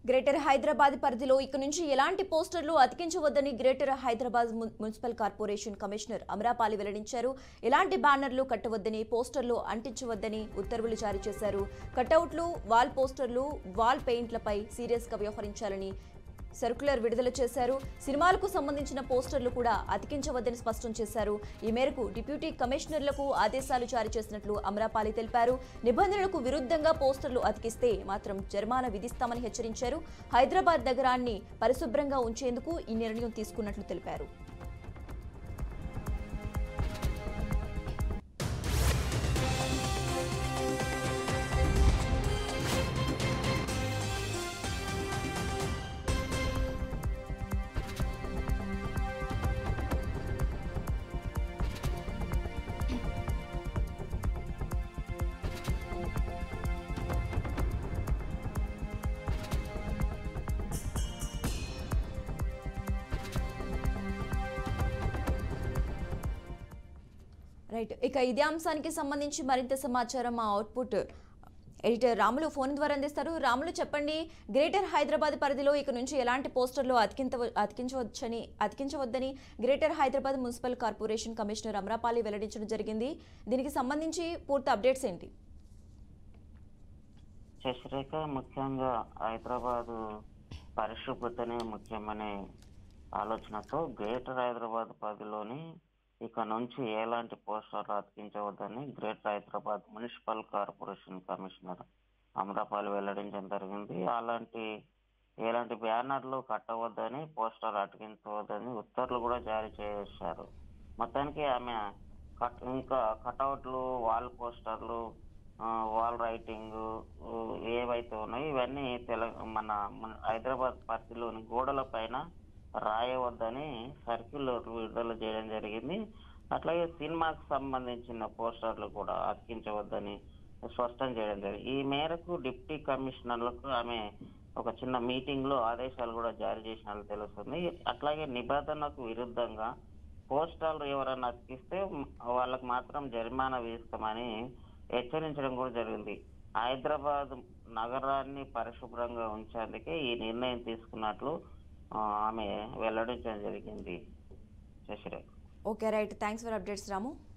greater Hyderabad పరిధిలో ఇక నుంచి ఎలాంటి పోస్టర్లు అతికించవద్దని గ్రేటర్ హైదరాబాద్ మున్- మున్సిపల్ కార్పొరేషన్ కమిషనర్ అమరాపాలి వెల్లడించారు ఎలాంటి బ్యానర్లు కట్టవద్దని పోస్టర్లు అంటించవద్దని ఉత్తర్వులు జారీ చేశారు కటౌట్లు వాల్ పోస్టర్లు వాల్ పెయింట్లపై సీరియస్గా వ్యవహరించాలని సర్కులర్ విడుదల చేశారు సినిమాలకు సంబంధించిన పోస్టర్లు కూడా అతికించవద్దని స్పష్టం చేశారు ఈ మేరకు డిప్యూటీ కమిషనర్లకు ఆదేశాలు జారీ చేసినట్లు అమరాపాలి తెలిపారు నిబంధనలకు విరుద్ధంగా పోస్టర్లు అతికిస్తే మాత్రం జరిమానా విధిస్తామని హెచ్చరించారు హైదరాబాద్ నగరాన్ని పరిశుభ్రంగా ఉంచేందుకు ఈ నిర్ణయం తీసుకున్నట్లు తెలిపారు రైట్ ఇక ఇదే అంశానికి సంబంధించి మరింత సమాచారం మా అవుట్పుట్ ఎడిటర్ రాములు ఫోన్ ద్వారా అందిస్తారు రాములు చెప్పండి గ్రేటర్ హైదరాబాద్ పరిధిలో ఇక నుంచి ఎలాంటి పోస్టర్లు అతికింత అతికించవచ్చని అతికించవద్దని greater Hyderabad municipal corporation commissioner Amrapali వెల్లడించడం జరిగింది దీనికి సంబంధించి పూర్తి అప్డేట్స్ ఏంటి శశిరేఖ ముఖ్యంగా హైదరాబాదు పరిశుభ్రతనే ముఖ్యమనే ఆలోచనతో గ్రేటర్ హైదరాబాద్ పరిధిలోని ఇక నుంచి ఎలాంటి పోస్టర్లు అతికించవద్దని greater Hyderabad municipal corporation commissioner Amrapali వెల్లడించడం జరిగింది అలాంటి ఎలాంటి బ్యానర్లు కట్టవద్దని పోస్టర్లు అతికించవద్దని ఉత్తర్వులు కూడా జారీ చేశారు మొత్తానికి ఆమె కట్ ఇంకా కటౌట్లు వాల్ పోస్టర్లు ఆ, వాల్ రైటింగ్ ఊ, ఏవైతే ఉన్నాయో ఇవన్నీ తెల మన మన హైదరాబాద్ పరిధిలోని గోడల పైన రాయవద్దని సర్క్యులర్ విడుదల చేయడం జరిగింది అట్లాగే సినిమాకు సంబంధించిన పోస్టర్లు కూడా అతికించవద్దని స్పష్టం చేయడం జరిగింది ఈ మేరకు డిప్టీ కమిషనర్లకు ఆమె ఒక చిన్న మీటింగ్ లో ఆదేశాలు కూడా జారీ చేసినట్లు తెలుస్తుంది అట్లాగే నిబంధనకు విరుద్ధంగా పోస్టర్లు ఎవరైనా అతికిస్తే వాళ్ళకి మాత్రం జరిమానా విధిస్తామని హెచ్చరించడం కూడా జరిగింది హైదరాబాద్ నగరాన్ని పరిశుభ్రంగా ఉంచేందుకే ఈ నిర్ణయం తీసుకున్నట్లు ఆ, ఆమె వెల్లడించడం జరిగింది Sasirekha okay right thanks for updates Ramu